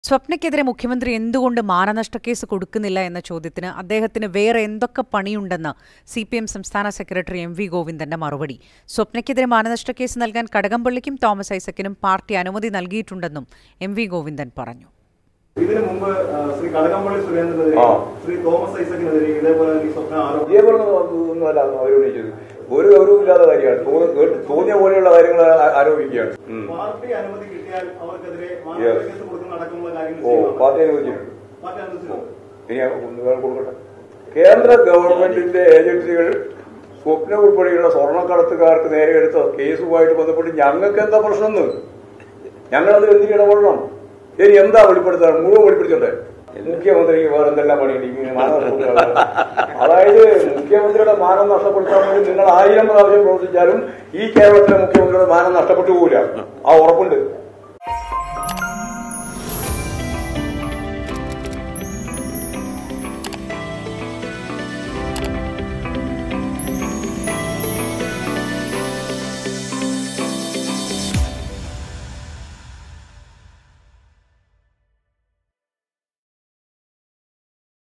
സ്വപ്നയ്ക്കെതിരെ മുഖ്യമന്ത്രി എന്തുകൊണ്ട് മാനനഷ്ടക്കേസ് കൊടുക്കുന്നില്ല എന്ന ചോദ്യത്തിന് അദ്ദേഹത്തിന് വേറെ എന്തൊക്കെ പണിയുണ്ടെന്ന് സി പി എം സംസ്ഥാന സെക്രട്ടറി എം വി ഗോവിന്ദന്റെ മറുപടി സ്വപ്നയ്ക്കെതിരെ മാനനഷ്ടക്കേസ് നൽകാൻ കടകംപള്ളിക്കും തോമസ് ഐസക്കിനും പാർട്ടി അനുമതി നൽകിയിട്ടുണ്ടെന്നും എം വി ഗോവിന്ദൻ പറഞ്ഞു ഇതിനു മുമ്പ് ആ, ശ്രീ കടകംപള്ളി സുരേന്ദ്രനെതിരെ ആ. ശ്രീ തോമസ് ഐസക്കിനെതിരെ ഇതേപോലെ ഈ സ്വപ്ന ആരോപണം ഇതേപോലെ ഒന്നുമല്ല അവരോധിച്ചത് ഒരു ഗൗരവമില്ലാത്ത കാര്യമാണ് തോന്ന- കേട്ട് തോന്നിയ പോലെയുള്ള കാര്യങ്ങൾ ആ- ആരോപിക്കുകയാണ് ഉം. പാർട്ടി അനുമതി കിട്ടിയാൽ അവർക്കെതിരെ മാനസിക കേസ് കൊടുക്കുന്ന അടക്കമുള്ള കാര്യങ്ങൾ ഓ ചെയ്യുവാണ്. പാർട്ടി അനുവദിച്ചിട്ടുണ്ട് പാർട്ടി അനുവദിച്ചിട്ടുണ്ട് ഇനി ഒന്ന് വേറെ കൊടുക്കട്ടെ കേന്ദ്ര ഗവൺമെന്റിന്റെ ഏജൻസികൾ സ്വപ്ന ഉൾപ്പെടെയുള്ള സ്വർണ്ണക്കടത്തുകാർക്ക് നേരെ എടുത്ത കേസുമായിട്ട് ബന്ധപ്പെട്ട് ഞങ്ങൾക്ക് എന്താ പ്രശ്നം ഞങ്ങളത് എന്തിന് ഇടപെടണം ഇനി എന്താ വെളിപ്പെടുത്താൻ മുഴുവൻ വെളിപ്പെടുത്തട്ടെ മുഖ്യമന്ത്രിക്ക് വേറെ എന്തെല്ലാം പണിയുണ്ട് ഇങ്ങനെ മാനം നഷ്ടപ്പെടുത്താൻ അതായത് മുഖ്യമന്ത്രിയുടെ മാനം നഷ്ടപ്പെടുത്താൻ വേണ്ടി നിങ്ങൾ ആയിരം പ്രാവശ്യം പ്രവർത്തിച്ചാലും ഈ കേരളത്തിലെ മുഖ്യമന്ത്രിയുടെ മാനം നഷ്ടപ്പെട്ടു പോകില്ല ആ ഉറപ്പുണ്ട്